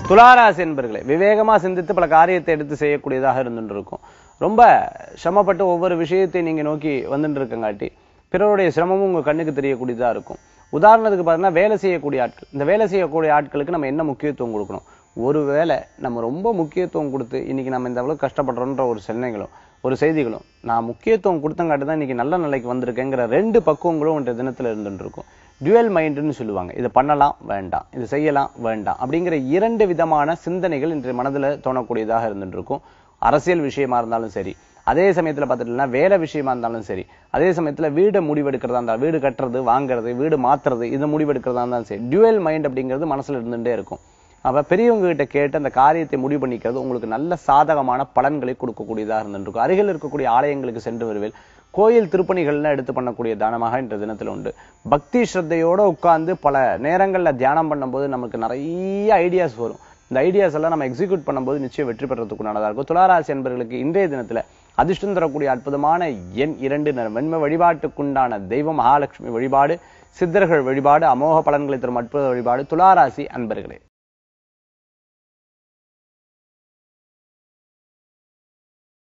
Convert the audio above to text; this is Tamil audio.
துளாராசி என்பர்களே விவேகமா சிந்தித்து பல காரியத்தை எடுத்து செய்யக்கூடியதாக இருந்துட்டு இருக்கும் ரொம்ப சிரமப்பட்டு ஒவ்வொரு விஷயத்தையும் நீங்க நோக்கி வந்துட்டு இருக்கங்காட்டி பிறருடைய சிரமமும் உங்க கண்ணுக்கு தெரியக்கூடியதா இருக்கும் உதாரணத்துக்கு பார்த்தீங்கன்னா வேலை செய்யக்கூடிய ஆட்கள் இந்த வேலை செய்யக்கூடிய ஆட்களுக்கு நம்ம என்ன முக்கியத்துவம் கொடுக்கணும் ஒருவேளை நம்ம ரொம்ப முக்கியத்துவம் கொடுத்து இன்னைக்கு நம்ம இந்த அளவுக்கு கஷ்டப்படுறோன்ற ஒரு சிந்தனைகளும் ஒரு செய்திகளும் நான் முக்கியத்துவம் கொடுத்தங்காட்டி தான் இன்னைக்கு நல்ல நிலைக்கு வந்திருக்கேங்கிற ரெண்டு பக்குவங்களும் இன்றைய தினத்துல இருந்துட்டு இருக்கும் டுவெல் மைண்டுன்னு சொல்லுவாங்க இது பண்ணலாம் வேண்டாம் இது செய்யலாம் வேண்டாம் அப்படிங்கிற இரண்டு விதமான சிந்தனைகள் இன்றைய மனதுல தோணக்கூடியதாக இருந்துட்டு இருக்கும் அரசியல் விஷயமா இருந்தாலும் சரி அதே சமயத்துல பார்த்துட்டீங்கன்னா வேலை விஷயமா இருந்தாலும் சரி அதே சமயத்துல வீடை முடிவெடுக்கிறதா இருந்தாலும் வீடு கட்டுறது வாங்குறது வீடு மாத்துறது இது முடிவெடுக்கிறதா இருந்தாலும் சரி டுவெல் மைண்ட் அப்படிங்கிறது மனசுல இருந்துட்டே இருக்கும் அப்ப பெரியவங்க கிட்ட கேட்டு அந்த காரியத்தை முடிவு பண்ணிக்கிறது உங்களுக்கு நல்ல சாதகமான பலன்களை கொடுக்கக்கூடியதாக இருந்திருக்கும் அருகில் இருக்கக்கூடிய ஆலயங்களுக்கு சென்று வருவேல் கோயில் திருப்பணிகள்லாம் எடுத்து பண்ணக்கூடிய தானமாக இன்ற தினத்துல உண்டு பக்தி ஸ்ரத்தையோட உட்கார்ந்து பல நேரங்கள்ல தியானம் பண்ணும்போது நமக்கு நிறைய ஐடியாஸ் வரும் இந்த ஐடியாஸ் எல்லாம் நம்ம எக்ஸிக்யூட் பண்ணும்போது நிச்சயம் வெற்றி பெறதுக்குண்டானதா இருக்கும் துளாராசி என்பவர்களுக்கு இன்றைய தினத்துல அதிர்ஷ்டம் தரக்கூடிய அற்புதமான எண் இரண்டு நிறம் வெண்மை வழிபாட்டுக்குண்டான தெய்வம் மகாலட்சுமி வழிபாடு சித்தர்கள் வழிபாடு அமோக பலன்களை தரும் அற்புத வழிபாடு துளாராசி அன்பர்களே